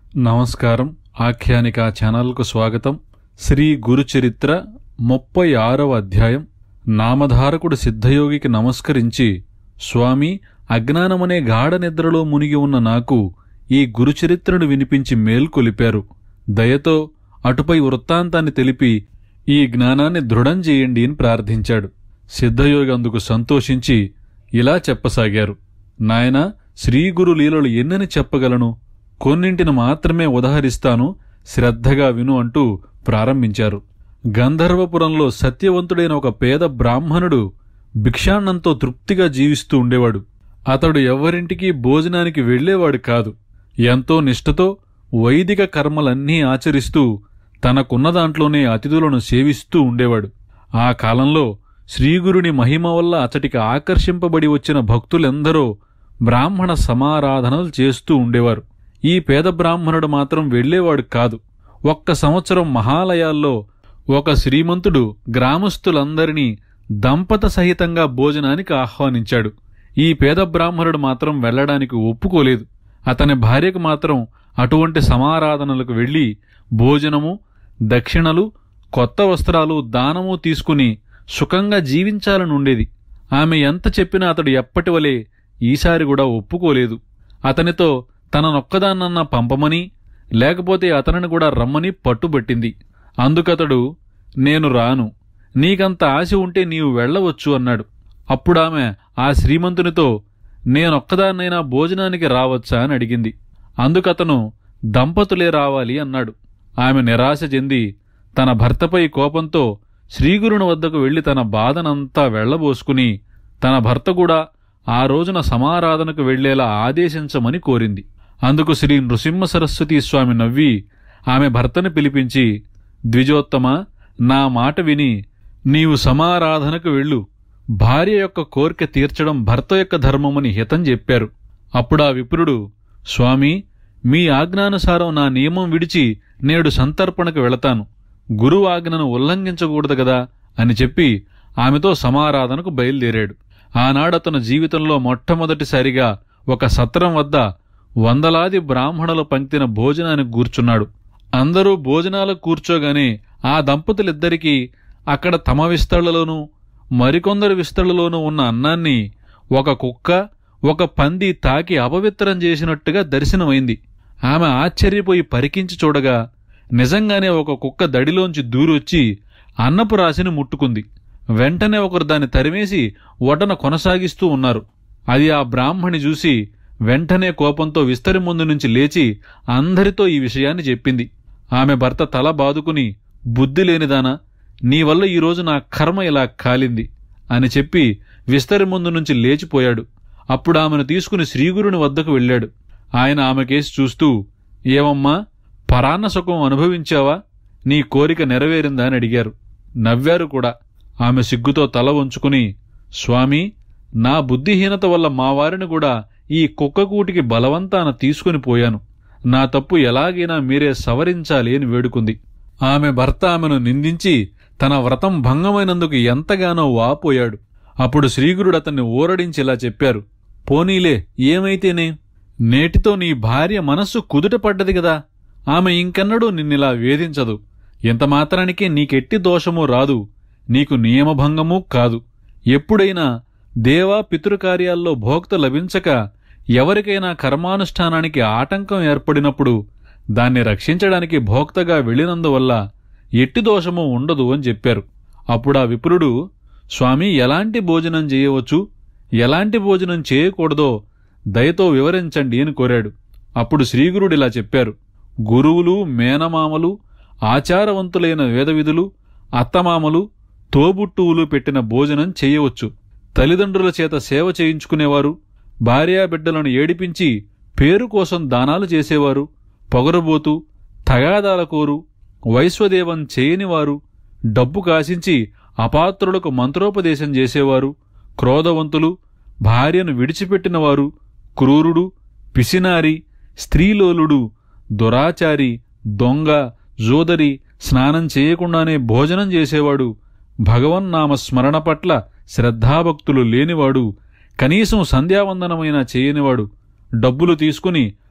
నమస్కారం ఆఖ్యానిక ఛానల్కు స్వాగతం శ్రీ గురుచరిత్ర ముప్పై ఆరవ అధ్యాయం నామధారకుడు సిద్ధయోగికి నమస్కరించి స్వామి అజ్ఞానమనే గాఢ నిద్రలో మునిగి ఉన్న నాకు ఈ గురుచరిత్రను వినిపించి మేల్కొలిపారు దయతో అటుపై వృత్తాంతాన్ని తెలిపి ఈ జ్ఞానాన్ని దృఢం చేయండి అని ప్రార్థించాడు సిద్ధయోగి అందుకు సంతోషించి ఇలా చెప్పసాగారు నాయనా శ్రీగురు లీలలు ఎన్నని చెప్పగలను కొన్నింటిని మాత్రమే ఉదహరిస్తాను శ్రద్ధగా విను అంటూ ప్రారంభించారు గంధర్వపురంలో సత్యవంతుడైన ఒక పేద బ్రాహ్మణుడు భిక్షాన్నంతో తృప్తిగా జీవిస్తూ ఉండేవాడు అతడు ఎవ్వరింటికి భోజనానికి వెళ్ళేవాడు కాదు ఎంతో నిష్ఠతో వైదిక కర్మలన్నీ ఆచరిస్తూ తనకున్న దాంట్లోనే అతిథులను సేవిస్తూ ఉండేవాడు ఆ కాలంలో శ్రీగురుని మహిమ వల్ల అతడికి ఆకర్షింపబడి వచ్చిన భక్తులెందరో బ్రాహ్మణ సమారాధనలు చేస్తూ ఉండేవారు ఈ పేద బ్రాహ్మణుడు మాత్రం వెళ్ళేవాడు కాదు ఒక్క సంవత్సరం మహాలయాల్లో ఒక శ్రీమంతుడు గ్రామస్తులందరినీ దంపత సహితంగా భోజనానికి ఆహ్వానించాడు ఈ పేద బ్రాహ్మణుడు మాత్రం వెళ్ళడానికి ఒప్పుకోలేదు అతని భార్యకు మాత్రం అటువంటి సమారాధనలకు వెళ్ళి భోజనము దక్షిణలు కొత్త వస్త్రాలు దానము తీసుకుని సుఖంగా జీవించాలని ఉండేది ఆమె ఎంత చెప్పినా అతడు ఎప్పటివలే ఈసారి కూడా ఒప్పుకోలేదు అతనితో తననొక్కదాన్నన్నా పంపమని లేకపోతే అతనిని కూడా రమ్మని పట్టుబట్టింది అందుకతడు నేను రాను నీకంత ఆశ ఉంటే నీవు వెళ్ళవచ్చు అన్నాడు అప్పుడామె ఆ శ్రీమంతునితో నేనొక్కదాన్నైనా భోజనానికి రావచ్చా అని అడిగింది అందుకతను దంపతులే రావాలి అన్నాడు ఆమె నిరాశ చెంది తన భర్తపై కోపంతో శ్రీగురుని వద్దకు వెళ్లి తన బాధనంతా వెళ్లబోసుకుని తన భర్త కూడా ఆ రోజున సమారాధనకు వెళ్లేలా ఆదేశించమని కోరింది అందుకు శ్రీ నృసింహ సరస్వతీ స్వామి నవ్వి ఆమె భర్తను పిలిపించి ద్విజోత్తమ నా మాట విని నీవు సమారాధనకు వెళ్ళు భార్య యొక్క కోరిక తీర్చడం భర్త యొక్క ధర్మమని హితం చెప్పారు అప్పుడా విప్రుడు స్వామి మీ ఆజ్ఞానుసారం నా నియమం విడిచి నేడు సంతర్పణకు వెళతాను గురువు ఆజ్ఞను ఉల్లంఘించకూడదు గదా అని చెప్పి ఆమెతో సమారాధనకు బయలుదేరాడు ఆనాడతను జీవితంలో మొట్టమొదటిసారిగా ఒక సత్రం వద్ద వందలాది బ్రాహ్మణుల పంక్తిన భోజనానికి కూర్చున్నాడు అందరూ భోజనాలకు కూర్చోగానే ఆ దంపతులిద్దరికీ అక్కడ తమ విస్తళ్లలోనూ మరికొందరు విస్తళ్లలోనూ ఉన్న అన్నాన్ని ఒక కుక్క ఒక పంది తాకి అపవిత్రం చేసినట్టుగా దర్శనమైంది ఆమె ఆశ్చర్యపోయి పరికించి చూడగా నిజంగానే ఒక కుక్క దడిలోంచి దూరొచ్చి అన్నపు రాశిని ముట్టుకుంది వెంటనే ఒకరు దాన్ని తరిమేసి వడ్డన కొనసాగిస్తూ ఉన్నారు అది ఆ బ్రాహ్మణి చూసి వెంటనే కోపంతో విస్తరి ముందు నుంచి లేచి అందరితో ఈ విషయాన్ని చెప్పింది ఆమె భర్త తల బాదుకుని బుద్ధి లేనిదానా నీ వల్ల ఈరోజు నా కర్మ ఇలా కాలింది అని చెప్పి విస్తరి ముందు నుంచి లేచిపోయాడు అప్పుడు ఆమెను తీసుకుని శ్రీగురుని వద్దకు వెళ్ళాడు ఆయన ఆమెకేసి చూస్తూ ఏమమ్మా పరాన్న సుఖం అనుభవించావా నీ కోరిక నెరవేరిందా అని అడిగారు నవ్వారు కూడా ఆమె సిగ్గుతో తల వంచుకుని స్వామి నా బుద్ధిహీనత వల్ల మా వారిని కూడా ఈ కుక్కకూటికి బలవంతాన తీసుకుని పోయాను నా తప్పు ఎలాగైనా మీరే సవరించాలి అని వేడుకుంది ఆమె భర్త ఆమెను నిందించి తన వ్రతం భంగమైనందుకు ఎంతగానో వాపోయాడు అప్పుడు శ్రీగురుడు అతన్ని ఊరడించి ఇలా చెప్పారు పోనీలే ఏమైతేనే నేటితో నీ భార్య మనస్సు కుదుట పడ్డది కదా ఆమె ఇంకెన్నడూ నిన్నిలా వేధించదు ఎంత మాత్రానికే నీకెట్టి దోషమూ రాదు నీకు నియమభంగమూ కాదు ఎప్పుడైనా దేవా పితృకార్యాల్లో భోక్త లభించక ఎవరికైనా కర్మానుష్ఠానానికి ఆటంకం ఏర్పడినప్పుడు దాన్ని రక్షించడానికి భోక్తగా వెళ్ళినందువల్ల ఎట్టి దోషము ఉండదు అని చెప్పారు అప్పుడా విప్రుడు స్వామి ఎలాంటి భోజనం చేయవచ్చు ఎలాంటి భోజనం చేయకూడదో దయతో వివరించండి అని కోరాడు అప్పుడు శ్రీగురుడిలా చెప్పారు గురువులు మేనమామలు ఆచారవంతులైన వేదవిధులు అత్తమామలు తోబుట్టువులు పెట్టిన భోజనం చేయవచ్చు తల్లిదండ్రుల చేత సేవ చేయించుకునేవారు భార్యాబిడ్డలను ఏడిపించి పేరు కోసం దానాలు చేసేవారు పొగరబోతూ తగాదాల కోరు వైశ్వదేవం చేయనివారు డబ్బు కాసించి అపాత్రులకు మంత్రోపదేశం చేసేవారు క్రోధవంతులు భార్యను విడిచిపెట్టినవారు క్రూరుడు పిసినారి స్త్రీలోలుడు దురాచారి దొంగ జోదరి స్నానం చేయకుండానే భోజనం చేసేవాడు భగవన్నామ స్మరణ పట్ల శ్రద్ధాభక్తులు లేనివాడు కనీసం సంధ్యావందనమైనా చేయనివాడు డబ్బులు తీసుకుని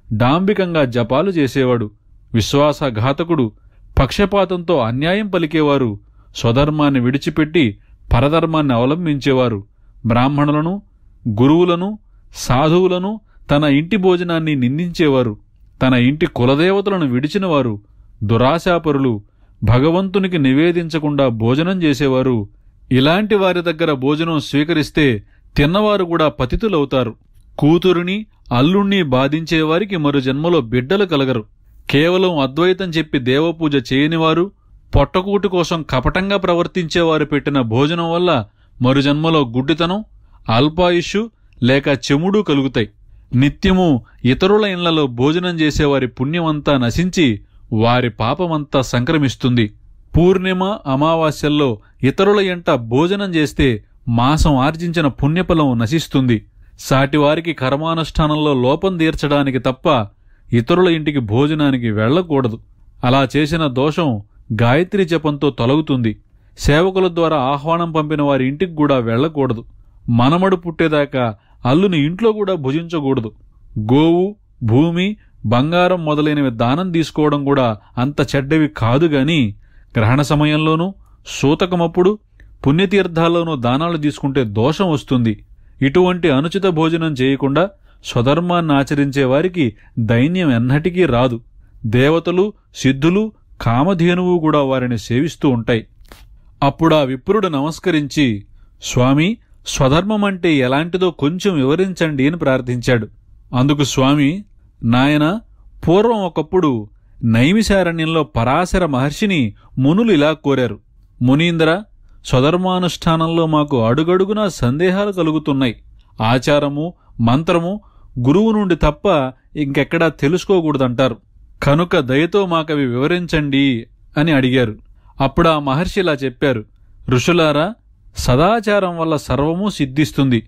డాంబికంగా జపాలు చేసేవాడు విశ్వాసఘాతకుడు పక్షపాతంతో అన్యాయం పలికేవారు స్వధర్మాన్ని విడిచిపెట్టి పరధర్మాన్ని అవలంబించేవారు బ్రాహ్మణులను గురువులను సాధువులను తన ఇంటి భోజనాన్ని నిందించేవారు తన ఇంటి కులదేవతలను విడిచినవారు దురాశాపరులు భగవంతునికి నివేదించకుండా భోజనం చేసేవారు ఇలాంటి వారి దగ్గర భోజనం స్వీకరిస్తే తిన్నవారు కూడా పతితులవుతారు కూతురుని అల్లుణ్ణి బాధించేవారికి మరు జన్మలో బిడ్డలు కలగరు కేవలం అద్వైతం చెప్పి దేవపూజ చేయనివారు పొట్టకూటి కోసం కపటంగా ప్రవర్తించేవారు పెట్టిన భోజనం వల్ల మరు జన్మలో గుడ్డితనం అల్పాయుష్షు లేక చెముడు కలుగుతాయి నిత్యము ఇతరుల ఇళ్లలో భోజనం చేసేవారి పుణ్యమంతా నశించి వారి పాపమంతా సంక్రమిస్తుంది పూర్ణిమ అమావాస్యల్లో ఇతరుల ఎంట భోజనం చేస్తే మాసం ఆర్జించిన పుణ్యఫలం నశిస్తుంది సాటివారికి కర్మానుష్ఠానంలో లోపం తీర్చడానికి తప్ప ఇతరుల ఇంటికి భోజనానికి వెళ్ళకూడదు అలా చేసిన దోషం గాయత్రి జపంతో తొలగుతుంది సేవకుల ద్వారా ఆహ్వానం పంపిన వారి ఇంటికి కూడా వెళ్ళకూడదు మనమడు పుట్టేదాకా అల్లుని ఇంట్లో కూడా భుజించకూడదు గోవు భూమి బంగారం మొదలైనవి దానం తీసుకోవడం కూడా అంత చెడ్డవి కాదు గాని గ్రహణ సమయంలోనూ సూతకమప్పుడు పుణ్యతీర్థాల్లోనూ దానాలు తీసుకుంటే దోషం వస్తుంది ఇటువంటి అనుచిత భోజనం చేయకుండా స్వధర్మాన్ని ఆచరించే వారికి దైన్యం ఎన్నటికీ రాదు దేవతలు సిద్ధులు కామధేనువు కూడా వారిని సేవిస్తూ ఉంటాయి అప్పుడా విప్రుడు నమస్కరించి స్వామి స్వధర్మం అంటే ఎలాంటిదో కొంచెం వివరించండి అని ప్రార్థించాడు అందుకు స్వామి నాయన పూర్వం ఒకప్పుడు నైమిశారణ్యంలో పరాశర మహర్షిని మునులు ఇలా కోరారు మునీంద్ర స్వధర్మానుష్ఠానంలో మాకు అడుగడుగునా సందేహాలు కలుగుతున్నాయి ఆచారము మంత్రము గురువు నుండి తప్ప ఇంకెక్కడా తెలుసుకోకూడదంటారు కనుక దయతో మాకవి వివరించండి అని అడిగారు అప్పుడు ఆ మహర్షి ఇలా చెప్పారు ఋషులారా సదాచారం వల్ల సర్వము సిద్ధిస్తుంది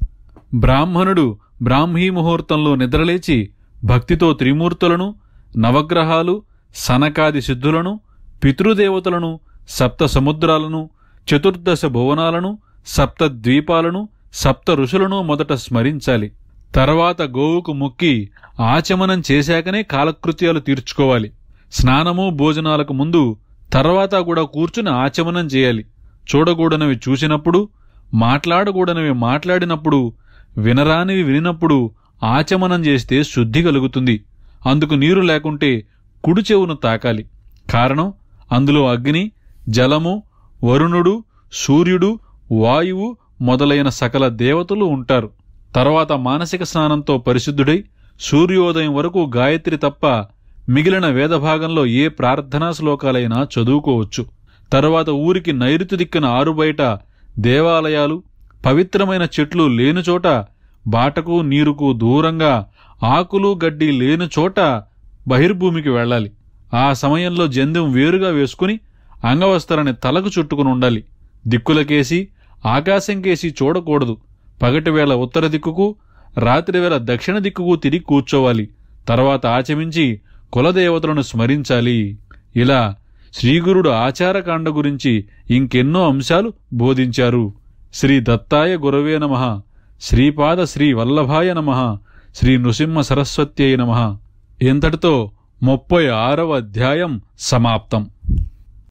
బ్రాహ్మణుడు బ్రాహ్మీ ముహూర్తంలో నిద్రలేచి భక్తితో త్రిమూర్తులను నవగ్రహాలు సనకాది సిద్ధులను పితృదేవతలను సప్త సముద్రాలను చతుర్దశ భువనాలను సప్త ద్వీపాలను సప్త ఋషులను మొదట స్మరించాలి తర్వాత గోవుకు మొక్కి ఆచమనం చేశాకనే కాలకృత్యాలు తీర్చుకోవాలి స్నానము భోజనాలకు ముందు తర్వాత కూడా కూర్చుని ఆచమనం చేయాలి చూడకూడనివి చూసినప్పుడు మాట్లాడకూడనివి మాట్లాడినప్పుడు వినరానివి వినినప్పుడు ఆచమనం చేస్తే శుద్ధి కలుగుతుంది అందుకు నీరు లేకుంటే కుడి చెవును తాకాలి కారణం అందులో అగ్ని జలము వరుణుడు సూర్యుడు వాయువు మొదలైన సకల దేవతలు ఉంటారు తర్వాత మానసిక స్నానంతో పరిశుద్ధుడై సూర్యోదయం వరకు గాయత్రి తప్ప మిగిలిన వేదభాగంలో ఏ ప్రార్థనా శ్లోకాలైనా చదువుకోవచ్చు తరువాత ఊరికి నైరుతి దిక్కున ఆరుబయట దేవాలయాలు పవిత్రమైన చెట్లు లేని చోట బాటకు నీరుకు దూరంగా ఆకులు గడ్డి లేని చోట బహిర్భూమికి వెళ్ళాలి ఆ సమయంలో జందెం వేరుగా వేసుకుని అంగవస్త్రాన్ని తలకు చుట్టుకుని ఉండాలి దిక్కులకేసి ఆకాశంకేసి చూడకూడదు పగటివేళ ఉత్తర దిక్కుకు రాత్రివేళ దక్షిణ దిక్కుకు తిరిగి కూర్చోవాలి తర్వాత ఆచమించి కులదేవతలను స్మరించాలి ఇలా శ్రీగురుడు ఆచారకాండ గురించి ఇంకెన్నో అంశాలు బోధించారు శ్రీ దత్తాయ గురవే నమ శ్రీపాద శ్రీ వల్లభాయ నమ శ్రీ నృసింహ సరస్వత్యై నమ ఇంతటితో ముప్పై ఆరవ అధ్యాయం సమాప్తం